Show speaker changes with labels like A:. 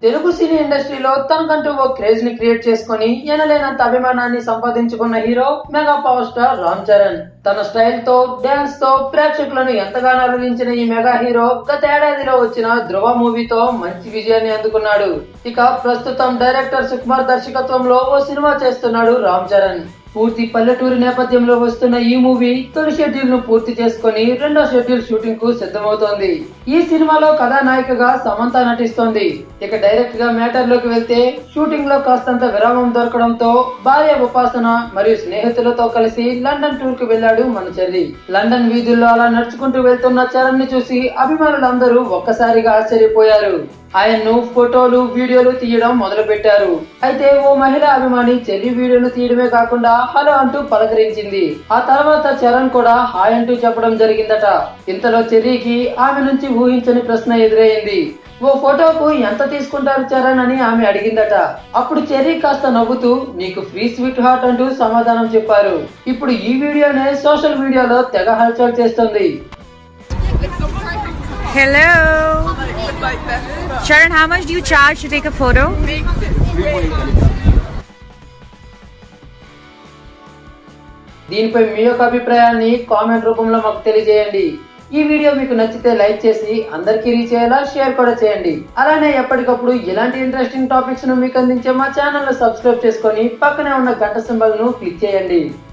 A: తెలుగు సినీ ఇండస్ట్రీలో తనకంటూ ఓ క్రేజ్ ని క్రియేట్ చేసుకుని ఎనలేనంత అభిమానాన్ని సంపాదించుకున్న hero mega power star Ram Charan తన స్టైల్ తో డాన్స్ తో ప్రేక్షకులను ఎంతగానో అలరించిన ఈ మెగా హీరో గత ఏడాదిలో వచ్చిన ధృవ మూవీతో మంచి విజయాన్ని అందుకున్నాడు ఇక ప్రస్తుతం డైరెక్టర్ సుకుమార్ దర్శకత్వంలో ఓ సినిమా చేస్తున్నాడు రామ్ చరణ్ పూర్తి పల్లెటూరు నేపథ్యంలో వస్తున్న ఈ మూవీ తొలి షెడ్యూల్ ను పూర్తి చేసుకుని రెండో షెడ్యూల్ షూటింగ్ కు సిద్ధమవుతోంది ఈ సినిమాలో కథానాయికగా సమంత నటిస్తోంది ఇక డైరెక్ట్ గా మ్యాటర్ లోకి వెళ్తే షూటింగ్ లో కాస్తంత విరామం దొరకడంతో భార్య ఉపాసన మరియు స్నేహితులతో కలిసి లండన్ టూర్ కు వెళ్లాడు మన చెల్లి లండన్ వీధుల్లో అలా నడుచుకుంటూ వెళ్తున్న చరణ్ ని చూసి అభిమానులందరూ ఒక్కసారిగా ఆశ్చర్యపోయారు ఆయన్ను ఫోటోలు వీడియోలు తీయడం మొదలు పెట్టారు అయితే ఓ మహిళా అభిమాని చెల్లి వీడియోను తీయడమే కాకుండా హలో అంటూ పలకరించింది ఆ తర్వాత చరణ్ కూడా హాయ్ అంటూ చెప్పడం జరిగిందట ఇంతలో చెర్రీకి ఆమె నుంచి ఊహించని ప్రశ్న ఎదురయ్యింది ఓ ఫోటోకు ఎంత తీసుకుంటారు చరణ్ అని ఆమె అడిగిందట అప్పుడు చెర్రీ కాస్త నవ్వుతూ నీకు ఫ్రీ స్వీట్ హార్ట్ అంటూ సమాధానం చెప్పారు ఇప్పుడు ఈ వీడియోనే సోషల్ మీడియాలో తెగ హల్చల్ చేస్తుంది
B: Hello. Sharon, how much do you charge to take a photo?
A: దీనిపై మీ యొక్క అభిప్రాయాన్ని కామెంట్ రూపంలో మాకు తెలియజేయండి ఈ వీడియో మీకు నచ్చితే లైక్ చేసి అందరికీ రీచ్ అయ్యేలా షేర్ కూడా చేయండి అలానే ఎప్పటికప్పుడు ఇలాంటి ఇంట్రెస్టింగ్ టాపిక్స్ ను మీకు అందించే మా ఛానల్ ను సబ్స్క్రైబ్ చేసుకొని పక్కనే ఉన్న గంట సింబల్ ను క్లిక్ చేయండి